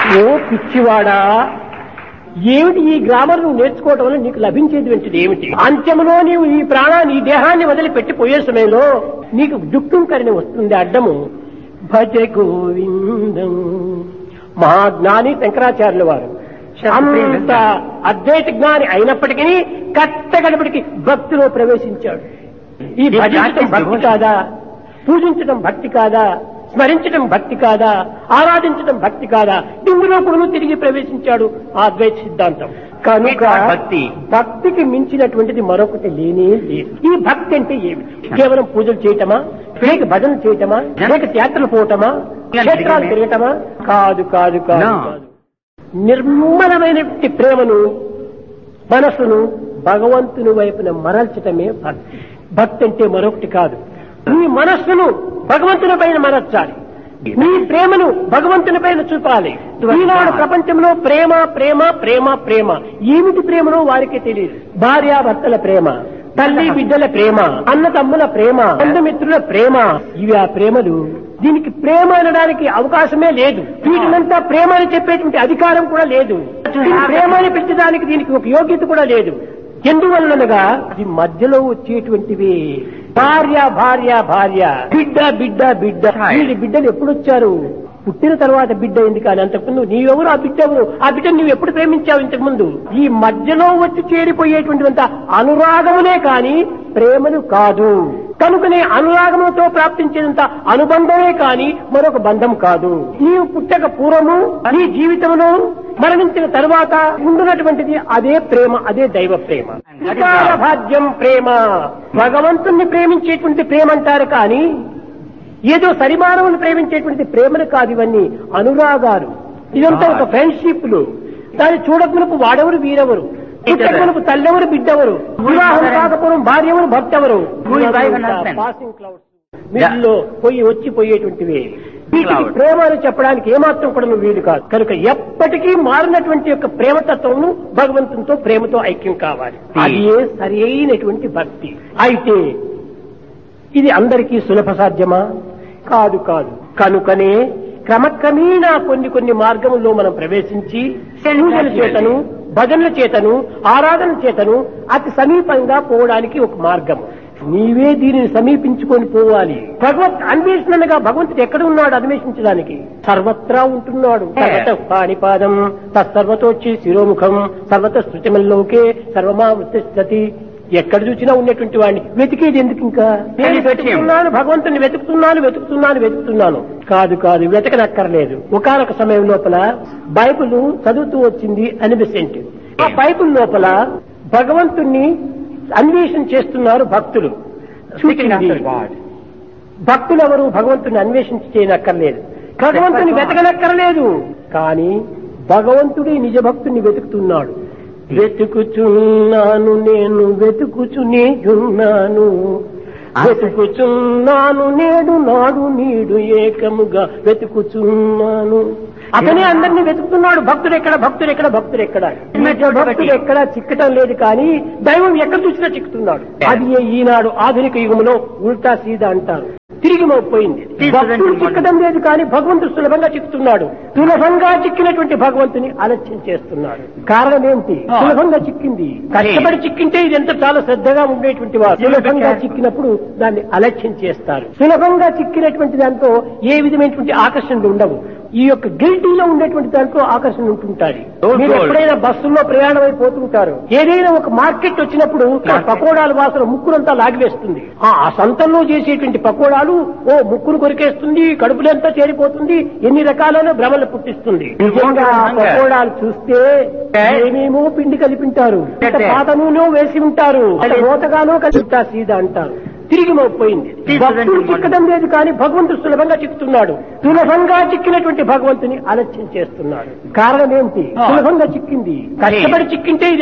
ఓ పిచ్చివాడా ఏమిటి ఈ గ్రామర్ నువ్వు నేర్చుకోవడం వల్ల నీకు లభించేది ఏంటిది ఏమిటి అంత్యంలో నీవు ఈ ప్రాణాన్ని ఈ దేహాన్ని వదిలిపెట్టి పోయే సమయంలో నీకు దుఃఖంకరణ వస్తుంది అడ్డము భజ గోవిందం మా జ్ఞాని శంకరాచార్యుల వారు అంత అద్వైత జ్ఞాని అయినప్పటికీ కట్టగడపటికి భక్తిలో ప్రవేశించాడు ఈ భజించడం భక్తి కాదా పూజించడం భక్తి కాదా స్మరించడం భక్తి కాదా ఆరాధించడం భక్తి కాదా ఇందులో కూడా తిరిగి ప్రవేశించాడు ఆ అద్వైత సిద్ధాంతం కనుక భక్తి. భక్తికి మించినటువంటిది మరొకటి లేనే లేదు ఈ భక్తి అంటే ఏమిటి కేవలం పూజలు చేయటమా లేక భజన చేయటమా లేక యాత్రలు పోవటమా క్షేత్రాలు తిరగటమా కాదు కాదు కాదు No. కాదు నిర్మలమైనటువంటి ప్రేమను మనసును భగవంతుని వైపున మరల్చటమే భక్తి భక్తి అంటే మరొకటి కాదు నీ మనస్సును భగవంతుని పైన మరల్చాలి నీ ప్రేమను భగవంతుని పైన చూపాలి ఈనాడు ప్రపంచంలో ప్రేమ ప్రేమ ప్రేమ ప్రేమ ఏమిటి ప్రేమనో వారికి తెలియదు భార్యాభర్తల ప్రేమ తల్లి బిడ్డల ప్రేమ అన్న తమ్ముల ప్రేమ బంధుమిత్రుల ప్రేమ ఇవి ఆ ప్రేమలు దీనికి ప్రేమ అనడానికి అవకాశమే లేదు వీటినంతా ప్రేమ అని చెప్పేటువంటి అధికారం కూడా లేదు దీని ప్రేమ అని పిలిచడానికి దీనికి ఒక యోగ్యత కూడా లేదు ఎందువల్లనగా ఇది మధ్యలో వచ్చేటువంటివి భార్య భార్య భార్య బిడ్డ బిడ్డ బిడ్డ వీళ్ళ బిడ్డలు ఎప్పుడు వచ్చారు పుట్టిన తర్వాత బిడ్డ అయింది కానీ అంతకుముందు నీవెవరు ఆ బిడ్డ ఎవరు ఆ బిడ్డను నువ్వు ఎప్పుడు ప్రేమించావు ఇంతకు ముందు ఈ మధ్యలో వచ్చి చేరిపోయేటువంటివంత అనురాగములే కాని ప్రేమలు కాదు కనుకనే అనురాగములతో ప్రాప్తించేంత అనుబంధమే కాని మరొక బంధం కాదు నీవు పుట్టక పూర్వము నీ జీవితంలో మరణించిన తరువాత ఉండునటువంటిది అదే ప్రేమ అదే దైవ ప్రేమ వికార భాగ్యం ప్రేమ భగవంతుణ్ణి ప్రేమించేటువంటి ప్రేమ అంటారు కానీ ఏదో సరిమానవులు ప్రేమించేటువంటి ప్రేమలు కాదు ఇవన్నీ అనురాగాలు ఇదంతా ఒక ఫ్రెండ్షిప్లు దాన్ని చూడకునకు వాడెవరు వీరెవరు పుట్టకునకు తల్లెవరు బిడ్డెవరు వివాహం కాకపోవడం భార్యవరు భర్త ఎవరు Who is wife and husband? Passing clouds మిడిల్లో పోయి వచ్చి పోయేటువంటివి వీటికి Cloud. ప్రేమ అని చెప్పడానికి ఏమాత్రం కూడా నువ్వు వీలు కాదు కనుక ఎప్పటికీ మారినటువంటి యొక్క ప్రేమతత్వము భగవంతునితో ప్రేమతో ఐక్యం కావాలి అది సరి అయినటువంటి భక్తి అయితే ఇది అందరికీ సులభ సాధ్యమా కాదు కాదు కనుకనే క్రమక్రమేణా కొన్ని కొన్ని మార్గముల్లో మనం ప్రవేశించి పూజల చేతను భజనల చేతను ఆరాధన చేతను అతి సమీపంగా పోవడానికి ఒక మార్గం నీవే దీనిని సమీపించుకొని పోవాలి భగవత్ అన్వేషణగా భగవంతుడు ఎక్కడ ఉన్నాడు అన్వేషించడానికి సర్వత్రా ఉంటున్నాడు సర్వత పాణిపాదం తత్సర్వతోచ్చి శిరోముఖం సర్వత శృతిమల్లోకే సర్వమా వృత్తి ఎక్కడ చూసినా ఉన్నటువంటి వాడిని వెతికేది ఎందుకు ఇంకా నేను వెతుకుతున్నాను భగవంతుని వెతుకుతున్నాను వెతుకుతున్నాను వెతుకుతున్నాను కాదు కాదు వెతకనక్కర్లేదు ఒకనొక సమయం లోపల బైబిల్ చదువుతూ వచ్చింది అనిబిసెంట్ ఆ బైబిల్ లోపల భగవంతుణ్ణి అన్వేషణ చేస్తున్నారు భక్తులు చూసింది. భక్తులు ఎవరు భగవంతుని అన్వేషించి చేయనక్కర్లేదు భగవంతుని వెతకనక్కర్లేదు కానీ భగవంతుడే నిజ భక్తుని వెతుకుతున్నాడు వెతుకుచున్నాను నేను వెతుకుచునే ఉన్నాను వెతుకుచున్నాను నేడు నాడు నీడు ఏకముగా వెతుకుచున్నాను అతనే అందరినీ వెతుకుతున్నాడు భక్తుడు ఎక్కడ భక్తుడు ఎక్కడ భక్తుడు ఎక్కడ నిజ భక్తుడు ఎక్కడ చిక్కటం లేదు కానీ దైవం ఎక్కడ చూసినా చిక్కుతున్నాడు అది ఈనాడు ఆధునిక యుగంలో ఉల్టా సీదా అంటారు తిరిగి మోపోయింది భక్తుడు చిక్కడం లేదు కానీ భగవంతుడు సులభంగా చిక్కుతున్నాడు సులభంగా చిక్కినటువంటి భగవంతుని అలక్ష్యం చేస్తున్నాడు కారణం ఏంటి సులభంగా చిక్కింది కష్టపడి చిక్కింటే ఇది ఎంత చాలా శ్రద్ధగా ఉండేటువంటి వారు సులభంగా చిక్కినప్పుడు దాన్ని అలక్ష్యం చేస్తారు సులభంగా చిక్కినటువంటి దాంతో ఏ విధమైనటువంటి ఆకర్షణలు ఉండవు ఈ యొక్క గిల్టీలో ఉండేటువంటి దాంట్లో ఆకర్షణ ఉంటుంటారు మీరు ఎప్పుడైనా బస్సుల్లో ప్రయాణం అయిపోతుంటారు ఏదైనా ఒక మార్కెట్ వచ్చినప్పుడు ఆ పకోడాల వాసన ముక్కునంతా లాగివేస్తుంది ఆ ఆ సంతంలో చేసేటువంటి పకోడాలు ఓ ముక్కును కొరికేస్తుంది కడుపులంతా చేరిపోతుంది ఎన్ని రకాలైన భ్రమలు పుట్టిస్తుంది నిజంగా ఆ పకోడాలు చూస్తే ఏమేమో పిండి కలిపింటారు అంత పాత నూనె వేసి ఉంటారు అంత మూతగానో కలిపి సీదా అంటారు తిరిగి మోపోయింది భక్తుడు చిక్కడం లేదు కానీ భగవంతుడు సులభంగా చిక్కుతున్నాడు సులభంగా చిక్కినటువంటి భగవంతుని అలక్ష్యం చేస్తున్నాడు కారణం ఏంటి సులభంగా చిక్కింది కష్టపడి చిక్కింటే ఇది